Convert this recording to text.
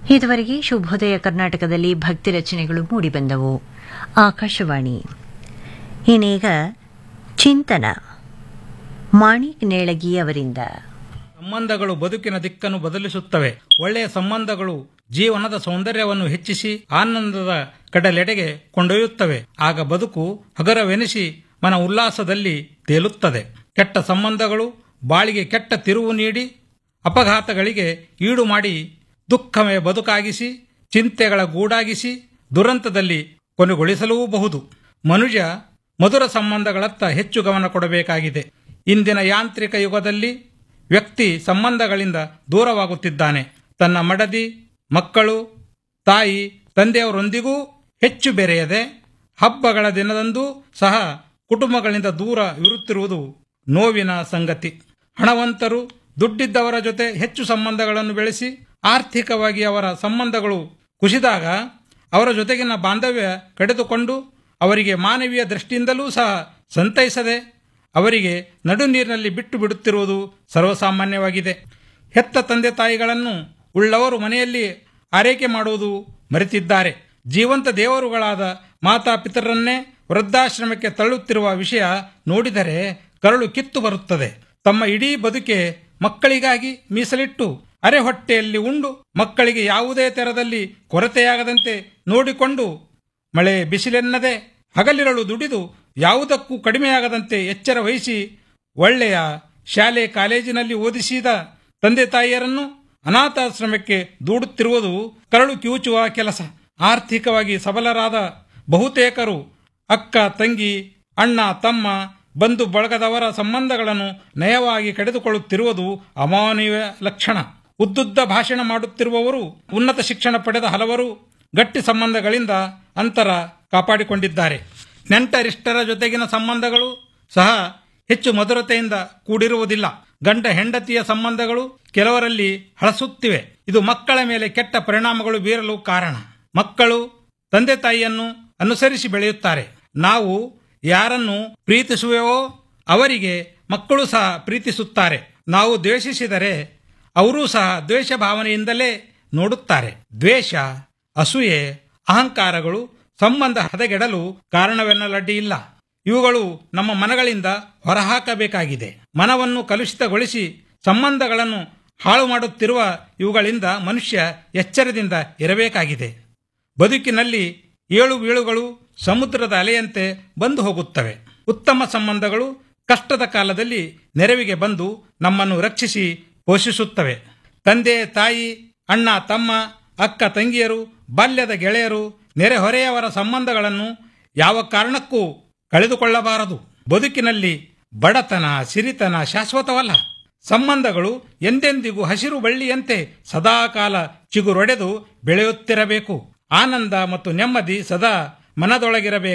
ಇದುವರೆಗೆ ಶುಭೋದಯ ಕರ್ನಾಟಕದಲ್ಲಿ ಭಕ್ತಿ ರಚನೆಗಳು ಮೂಡಿಬಂದವು ಆಕಾಶವಾಣಿ ಇನ್ನೀಗ ಚಿಂತನ ಮಾಣಿಕ್ ನೇಳಗಿ ಅವರಿಂದ ಸಂಬಂಧಗಳು ಬದುಕಿನ ದಿಕ್ಕನ್ನು ಬದಲಿಸುತ್ತವೆ ಒಳ್ಳೆಯ ಸಂಬಂಧಗಳು ಜೀವನದ ಸೌಂದರ್ಯವನ್ನು ಹೆಚ್ಚಿಸಿ ಆನಂದದ ಕಡಲೆಡೆಗೆ ಕೊಂಡೊಯ್ಯುತ್ತವೆ ಆಗ ಬದುಕು ಹಗರವೆನಿಸಿ ಮನ ಉಲ್ಲಾಸದಲ್ಲಿ ತೇಲುತ್ತದೆ ಕೆಟ್ಟ ಸಂಬಂಧಗಳು ಬಾಳಿಗೆ ಕೆಟ್ಟ ತಿರುವು ನೀಡಿ ಅಪಘಾತಗಳಿಗೆ ಈಡು ಮಾಡಿ ದುಃಖಮಯ ಬದುಕಾಗಿಸಿ ಚಿಂತೆಗಳ ಗೂಡಾಗಿಸಿ ದುರಂತದಲ್ಲಿ ಕೊನೆಗೊಳಿಸಲೂಬಹುದು ಮನುಜ ಮಧುರ ಸಂಬಂಧಗಳತ್ತ ಹೆಚ್ಚು ಗಮನ ಕೊಡಬೇಕಾಗಿದೆ ಇಂದಿನ ಯಾಂತ್ರಿಕ ಯುಗದಲ್ಲಿ ವ್ಯಕ್ತಿ ಸಂಬಂಧಗಳಿಂದ ದೂರವಾಗುತ್ತಿದ್ದಾನೆ ತನ್ನ ಮಡದಿ ಮಕ್ಕಳು ತಾಯಿ ತಂದೆಯವರೊಂದಿಗೂ ಹೆಚ್ಚು ಬೆರೆಯದೆ ಹಬ್ಬಗಳ ದಿನದಂದು ಸಹ ಕುಟುಂಬಗಳಿಂದ ದೂರ ಇರುತ್ತಿರುವುದು ನೋವಿನ ಸಂಗತಿ ಹಣವಂತರು ದುಡ್ಡಿದ್ದವರ ಜೊತೆ ಹೆಚ್ಚು ಸಂಬಂಧಗಳನ್ನು ಬೆಳೆಸಿ ಆರ್ಥಿಕವಾಗಿ ಅವರ ಸಂಬಂಧಗಳು ಕುಸಿದಾಗ ಅವರ ಜೊತೆಗಿನ ಬಾಂಧವ್ಯ ಕಡಿದುಕೊಂಡು ಅವರಿಗೆ ಮಾನವೀಯ ದೃಷ್ಟಿಯಿಂದಲೂ ಸಹ ಸಂತೈಸದೆ ಅವರಿಗೆ ನಡು ನೀರಿನಲ್ಲಿ ಬಿಟ್ಟು ಬಿಡುತ್ತಿರುವುದು ಸರ್ವಸಾಮಾನ್ಯವಾಗಿದೆ ಹೆತ್ತ ತಂದೆ ತಾಯಿಗಳನ್ನು ಉಳ್ಳವರು ಮನೆಯಲ್ಲಿ ಆರೈಕೆ ಮಾಡುವುದು ಮರೆತಿದ್ದಾರೆ ಜೀವಂತ ದೇವರುಗಳಾದ ಮಾತಾಪಿತರನ್ನೇ ವೃದ್ಧಾಶ್ರಮಕ್ಕೆ ತಳ್ಳುತ್ತಿರುವ ವಿಷಯ ನೋಡಿದರೆ ಕರಳು ಕಿತ್ತು ಬರುತ್ತದೆ ತಮ್ಮ ಇಡೀ ಬದುಕೆ ಮಕ್ಕಳಿಗಾಗಿ ಮೀಸಲಿಟ್ಟು ಅರೆ ಹೊಟ್ಟೆಯಲ್ಲಿ ಉಂಡು ಮಕ್ಕಳಿಗೆ ಯಾವುದೇ ತೆರದಲ್ಲಿ ಕೊರತೆಯಾಗದಂತೆ ನೋಡಿಕೊಂಡು ಮಳೆ ಬಿಸಿಲೆನ್ನದೆ ಹಗಲಿರಳು ದುಡಿದು ಯಾವುದಕ್ಕೂ ಕಡಿಮೆಯಾಗದಂತೆ ಎಚ್ಚರ ವಹಿಸಿ ಒಳ್ಳೆಯ ಶಾಲೆ ಕಾಲೇಜಿನಲ್ಲಿ ಓದಿಸಿದ ತಂದೆ ತಾಯಿಯರನ್ನು ಅನಾಥಾಶ್ರಮಕ್ಕೆ ದೂಡುತ್ತಿರುವುದು ಕರಳು ಕಿವುಚುವ ಕೆಲಸ ಆರ್ಥಿಕವಾಗಿ ಸಬಲರಾದ ಬಹುತೇಕರು ಅಕ್ಕ ತಂಗಿ ಅಣ್ಣ ತಮ್ಮ ಬಂಧು ಬಳಗದವರ ಸಂಬಂಧಗಳನ್ನು ನಯವಾಗಿ ಕಡಿದುಕೊಳ್ಳುತ್ತಿರುವುದು ಅಮಾನವೀಯ ಲಕ್ಷಣ ಉದ್ದುದ್ದ ಭಾಷಣ ಮಾಡುತ್ತಿರುವವರು ಉನ್ನತ ಶಿಕ್ಷಣ ಪಡೆದ ಹಲವರು ಗಟ್ಟಿ ಸಂಬಂಧಗಳಿಂದ ಅಂತರ ಕಾಪಾಡಿಕೊಂಡಿದ್ದಾರೆ ನೆಂಟರಿಷ್ಟರ ಜೊತೆಗಿನ ಸಂಬಂಧಗಳು ಸಹ ಹೆಚ್ಚು ಮಧುರತೆಯಿಂದ ಕೂಡಿರುವುದಿಲ್ಲ ಗಂಡ ಹೆಂಡತಿಯ ಸಂಬಂಧಗಳು ಕೆಲವರಲ್ಲಿ ಹಳಸುತ್ತಿವೆ ಇದು ಮಕ್ಕಳ ಮೇಲೆ ಕೆಟ್ಟ ಪರಿಣಾಮಗಳು ಬೀರಲು ಕಾರಣ ಮಕ್ಕಳು ತಂದೆ ತಾಯಿಯನ್ನು ಅನುಸರಿಸಿ ಬೆಳೆಯುತ್ತಾರೆ ನಾವು ಯಾರನ್ನು ಪ್ರೀತಿಸುವೆವೋ ಅವರಿಗೆ ಮಕ್ಕಳು ಸಹ ಪ್ರೀತಿಸುತ್ತಾರೆ ನಾವು ದ್ವೇಷಿಸಿದರೆ ಅವರೂ ಸಹ ದ್ವೇಷ ಭಾವನೆಯಿಂದಲೇ ನೋಡುತ್ತಾರೆ ದ್ವೇಷ ಅಸೂಯೆ ಅಹಂಕಾರಗಳು ಸಂಬಂಧ ಹದಗೆಡಲು ಕಾರಣವೆನ್ನಲಡ್ಡಿ ಇಲ್ಲ ಇವುಗಳು ನಮ್ಮ ಮನಗಳಿಂದ ಹೊರಹಾಕಬೇಕಾಗಿದೆ ಮನವನ್ನು ಕಲುಷಿತಗೊಳಿಸಿ ಸಂಬಂಧಗಳನ್ನು ಹಾಳು ಮಾಡುತ್ತಿರುವ ಇವುಗಳಿಂದ ಮನುಷ್ಯ ಎಚ್ಚರದಿಂದ ಇರಬೇಕಾಗಿದೆ ಬದುಕಿನಲ್ಲಿ ಏಳು ಬೀಳುಗಳು ಸಮುದ್ರದ ಅಲೆಯಂತೆ ಬಂದು ಹೋಗುತ್ತವೆ ಉತ್ತಮ ಸಂಬಂಧಗಳು ಕಷ್ಟದ ಕಾಲದಲ್ಲಿ ನೆರವಿಗೆ ಬಂದು ನಮ್ಮನ್ನು ರಕ್ಷಿಸಿ ಪೋಷಿಸುತ್ತವೆ ತಂದೆ ತಾಯಿ ಅಣ್ಣ ತಮ್ಮ ಅಕ್ಕ ತಂಗಿಯರು ಬಾಲ್ಯದ ಗೆಳೆಯರು ನೆರೆಹೊರೆಯವರ ಸಂಬಂಧಗಳನ್ನು ಯಾವ ಕಾರಣಕ್ಕೂ ಕಳೆದುಕೊಳ್ಳಬಾರದು ಬದುಕಿನಲ್ಲಿ ಬಡತನ ಸಿರಿತನ ಶಾಶ್ವತವಲ್ಲ ಸಂಬಂಧಗಳು ಎಂದೆಂದಿಗೂ ಹಸಿರು ಬಳ್ಳಿಯಂತೆ ಸದಾಕಾಲ ಚಿಗುರೊಡೆದು ಬೆಳೆಯುತ್ತಿರಬೇಕು ಆನಂದ ಮತ್ತು ನೆಮ್ಮದಿ ಸದಾ ಮನದೊಳಗಿರಬೇಕು